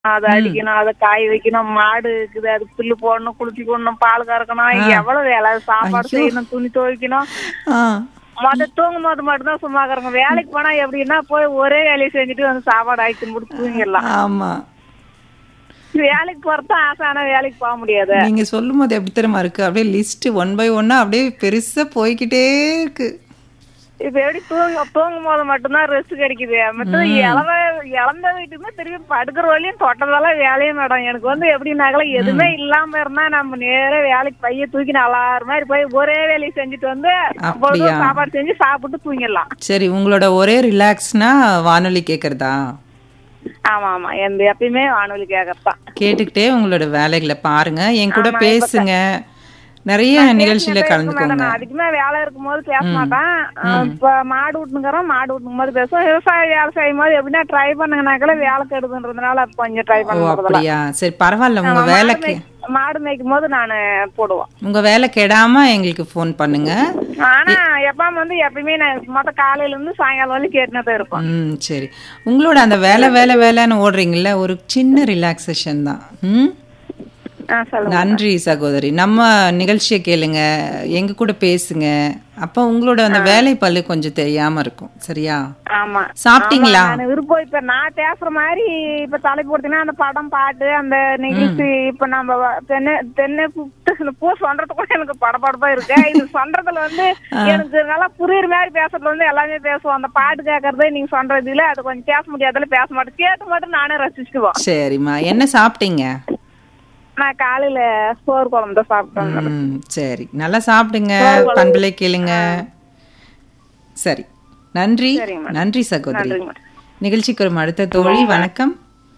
அதை அடிக்கணும் அதை காய வைக்கணும் மாடு இருக்குது அதுக்கு புல்லு போடணும் குளிச்சு போடணும் பால் கறக்கணும் எவ்வளவு வேலை சாப்பாடு ஐயோ. செய்யணும் துணி துவைக்கணும் ஆ மொத தூங்கும் போது மட்டும்தான் சும்மா இருக்கிறோங்க வேலைக்கு போனா எப்படின்னா போய் ஒரே வேலையை செஞ்சுட்டு வந்து சாப்பாடு ஆக்கி தின்னுட்டு தூங்கிடலாம் ஆமா வேலைக்கு போறதுதான் ஆசை ஆனா வேலைக்கு போக முடியாது நீங்க சொல்லும் போது எப்படி தெரியுமா இருக்கு அப்படியே லிஸ்ட் ஒன் பை ஒன்னா அப்படியே பெருசா போய்க்கிட்டே இருக்கு இப்ப எப்படி தூங்க தூங்கும் போது மட்டும்தான் ரெஸ்ட் கிடைக்குது மற்ற இளவ இளந்த வீட்டுக்குமே திருப்பி படுக்கிற வழியும் தொட்டதெல்லாம் வேலையே மேடம் எனக்கு வந்து எப்படின்னாக்கல எதுவுமே இல்லாம இருந்தா நம்ம நேரா வேலைக்கு பைய தூக்கி நல்லாறு மாதிரி போய் ஒரே வேலையை செஞ்சுட்டு வந்து அப்படியா? பொழுதும் சாப்பாடு செஞ்சு சாப்பிட்டு தூங்கிடலாம் சரி உங்களோட ஒரே ரிலாக்ஸ்னா வானொலி கேட்கறதா ஆமா ஆமா எந்த எப்பயுமே வானொலி கேட்கறதான் கேட்டுக்கிட்டே உங்களோட வேலைகளை பாருங்க என் கூட பேசுங்க நிறைய நிகழ்ச்சியில கலந்துக்கோங்க மேடம் அதுக்குமே வேலை இருக்கும் போது பேச மாட்டேன் இப்ப மாடு விட்டுங்கிறோம் மாடு விட்டுக்கும் போது பேசுவோம் விவசாய வேலை செய்யும் போது எப்படின்னா ட்ரை பண்ணுங்கனாக்கல வேலை கெடுதுன்றதுனால கொஞ்சம் ட்ரை ஓ பண்ண அப்படியா சரி பரவாயில்ல உங்க வேலைக்கு மாடு மேய்க்கும் போது நானு போடுவோம் உங்க வேலை கெடாம எங்களுக்கு ஃபோன் பண்ணுங்க ஆனா எப்பவும் வந்து எப்பயுமே நான் மொத்த காலையில இருந்து சாயங்காலம் வரைக்கும் கேட்டுனே தான் இருப்பேன் ம் சரி உங்களோட அந்த வேலை வேலை வேலைன்னு ஓடுறீங்கல்ல ஒரு சின்ன ரிலாக்ஸேஷன் தான் ம் ஆ சொல்லுங்க நன்றி சகோதரி நம்ம நிகழ்ச்சியை கேளுங்க எங்க கூட பேசுங்க அப்ப உங்களோட அந்த வேலை பல்லு கொஞ்சம் தெரியாம இருக்கும் சரியா ஆமா சாப்பிட்டீங்களா நான் விருப்பம் இப்ப நான் பேசுற மாதிரி இப்ப தலை போடுத்தீங்கன்னா அந்த படம் பாட்டு அந்த நிகழ்ச்சி இப்ப நம்ம வ- தென்னை தென்னை கூப்பிட்டு பூ சொல்றது கூட எனக்கு படபடப்பா இருக்கு இது சொல்றதுல வந்து எனக்கு நல்லா புரியுற மாதிரி பேசுறதுல வந்து எல்லாமே பேசுவோம் அந்த பாட்டு கேட்கறது நீங்க சொல்றது இல்ல அது கொஞ்சம் பேச முடியாதுல பேச மாட்டேன் கேட்டு மட்டும் நானே ரசிச்சுக்குவோம் சரிம்மா என்ன சாப்பிட்டீங்க நான் காலையில சோறு குழம்பு தான் சாப்பிட்டேன் ம் சரி நல்லா சாப்பிடுங்க பண்பிலை கேளுங்க சரி நன்றி சரிங்க நன்றி சகோதரி நன்றிங்க மேடம். நிகழ்ச்சிக்கு ஒரு அடுத்த தோழி வணக்கம்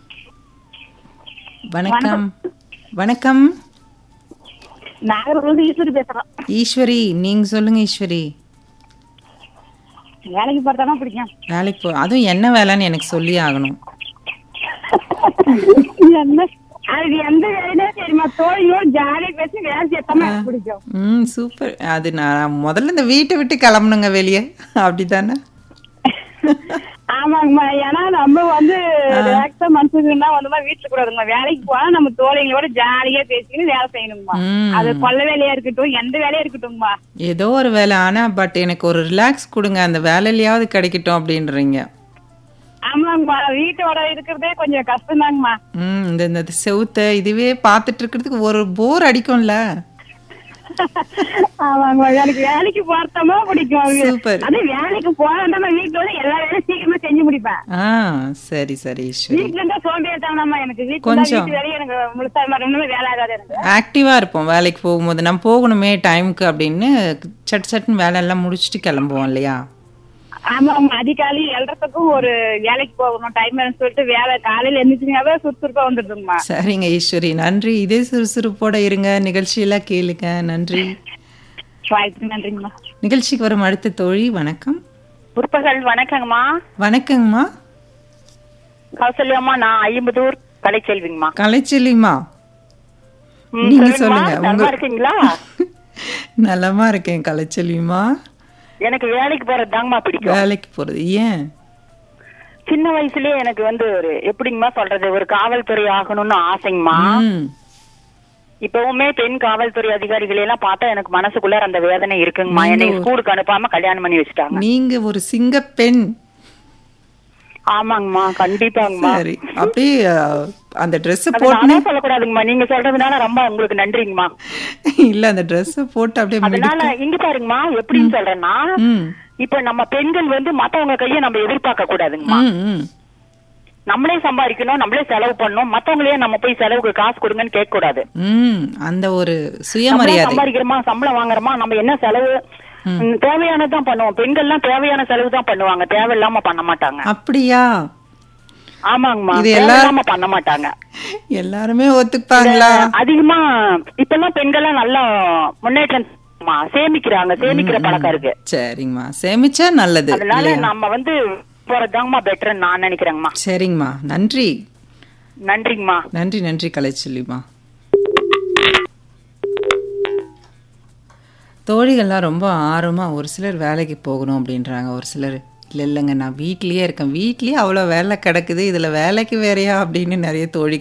வணக்கம் வணக்கம் நாகர்கோவில் ஈஸ்வரி பேசுறேன் ஈஸ்வரி நீங்க சொல்லுங்க ஈஸ்வரி வேலைக்கு போறதானா பிடிக்கும் வேலைக்கு போ அதுவும் என்ன வேலைன்னு எனக்கு சொல்லி ஆகணும் என்ன அது எந்த வேலையே தெரியுமா தோழியோட ஜாலியா பேசி வேலை செய்யத்தாம எனக்கு பிடிக்கும் ம் சூப்பர் அது நான் முதல்ல இந்த வீட்டை விட்டு கிளம்பணுங்க வெளியே அப்படிதானே ஆமாங்கம்மா ஏன்னா நம்ம வந்து ரிலாக்ஸா மனசுக்குன்னா வந்து வீட்டுல கூடாதுங்கம்மா வேலைக்கு போனா நம்ம தோழிங்களோட ஜாலியா பேசிக்கின்னு வேலை செய்யணுங்கம்மா ம் அது கொல்ல வேலையா இருக்கட்டும் எந்த வேலையா இருக்கட்டும்மா ஏதோ ஒரு வேலை ஆனா பட் எனக்கு ஒரு ரிலாக்ஸ் கொடுங்க அந்த வேலையிலயாவது கிடைக்கட்டும் அப்படின்றீங்க ஆமாங்கம்மா வீட்டோட இருக்கிறதே கொஞ்சம் கஷ்டம்தாங்கம்மா ம் இந்த இந்த செவுத்த இதுவே பார்த்துட்டு இருக்கிறதுக்கு ஒரு போர் அடிக்கும்ல ஆமாங்கம்மா எனக்கு வேலைக்கு போறதாமா பிடிக்கும் சூப்பர் அது வேலைக்கு போறதாம வீட்டுல வந்து எல்லா வேலையும் சீக்கிரமா செஞ்சு முடிப்பேன் ஆ சரி சரி ஈஸ்வரி வீட்டுல இருந்தா சோம்பேறித்தனமா எனக்கு வீட்டுல கொஞ்சம். வீட்டு வேலையும் எனக்கு முழுசா ஒண்ணுமே வேலை ஆகாது எனக்கு ஆக்டிவா இருப்போம் வேலைக்கு போகும்போது நம்ம போகணுமே டைமுக்கு அப்படின்னு சட் சட்டுன்னு வேலை எல்லாம் முடிச்சுட்டு கிளம்புவோம் இல்லையா ஆமா ஆமா அதிகாலை எழுறதுக்கும் ஒரு வேலைக்கு போகணும் டைம் சொல்லிட்டு வேலை காலையில எழுந்திரிச்சிங்கனாவே சுறுசுறுப்பா வந்துடுதுங்கம்மா சரிங்க ஈஸ்வரி நன்றி இதே சுறுசுறுப்போட இருங்க நிகழ்ச்சியெல்லாம் கேளுங்க நன்றி வாய்ப்பு நன்றிங்கம்மா நிகழ்ச்சிக்கு வரும் அடுத்த தோழி வணக்கம் முற்பகல் வணக்கங்கம்மா வணக்கங்கம்மா கௌசல்யம்மா நான் ஐம்பதூர் கலைச்செல்விங்கம்மா கலைச்செல்விமா ம், நீங்க சொல்லுங்கம்மா, சொல்லுங்க நலமா உங்க இருக்கீங்களா நலமா இருக்கேன் கலைச்செல்விமா எனக்கு வேலைக்கு போறது தாங்கம்மா பிடிக்கும் வேலைக்கு போறது ஏன் சின்ன வயசுலயே எனக்கு வந்து ஒரு எப்படிங்கம்மா சொல்றது ஒரு காவல்துறை ஆகணும்னு ஆசைங்கம்மா ம் இப்பவுமே பெண் காவல்துறை அதிகாரிகளை எல்லாம் பார்த்தா எனக்கு மனசுக்குள்ள அந்த வேதனை இருக்குங்கம்மா என்னை ஸ்கூலுக்கு அனுப்பாம கல்யாணம் பண்ணி வச்சுட்டாங்க நீங்க ஒரு சிங்க பெண் ஆமாங்கம்மா கண்டிப்பாங்கம்மா சரி அப்படியே அஹ், அந்த ட்ரெஸ் அது போட்டு நானே சொல்லக்கூடாதுங்கம்மா நீங்க சொல்றதுனால ரொம்ப உங்களுக்கு நன்றிங்கம்மா இல்ல அந்த ட்ரெஸ் போட்டு அப்படியே மிடி அதனால இங்க பாருங்கம்மா எப்படின்னு சொல்றேன்னா ம் இப்ப நம்ம பெண்கள் வந்து மத்தவங்க கைய நம்ம எதிர்பார்க்க கூடாதுங்கம்மா ம், ம் நம்மளே சம்பாதிக்கணும் நம்மளே செலவு பண்ணணும் மத்தவங்களே நம்ம போய் செலவுக்கு காசு கொடுங்கன்னு கேட்க கூடாது ம் அந்த ஒரு நம்மளே சுயமரியாதை சம்பாதிக்கிறோமா சம்பளம் வாங்குறோமா நம்ம என்ன செலவு ம், தேவையானதுதான் பண்ணுவோம் பெண்கள்லாம் தேவையான செலவு தான் பண்ணுவாங்க தேவையில்லாம பண்ண மாட்டாங்க அப்படியா ஆமாங்கம்மா இது எல்லா- தேவையில்லாம பண்ண மாட்டாங்க எல்லாருமே ஒத்துப்பாங்களா அதிகமா இப்பெல்லாம் பெண்கள்லாம் நல்லா முன்னேற்றம் மா, சேமிக்கிறாங்க சேமிக்கிற பழக்கம் இருக்கு சரிங்கம்மா சேமிச்சா நல்லது அதனால இல்லையா? நம்ம வந்து போறதுதாங்கம்மா பெட்டர்னு நான் நினைக்கிறேங்கம்மா சரிங்கம்மா நன்றி நன்றிங்கம்மா நன்றி நன்றி கலைச்செல்விமா தோழிகள்லாம் ரொம்ப ஆர்வமாக ஒரு சிலர் வேலைக்கு போகணும் அப்படின்றாங்க ஒரு சிலர் இல்லை இல்லைங்க நான் வீட்லேயே இருக்கேன் வீட்லேயே அவ்வளோ வேலை கிடக்குது இதில் வேலைக்கு வேறையா அப்படின்னு நிறைய தோழி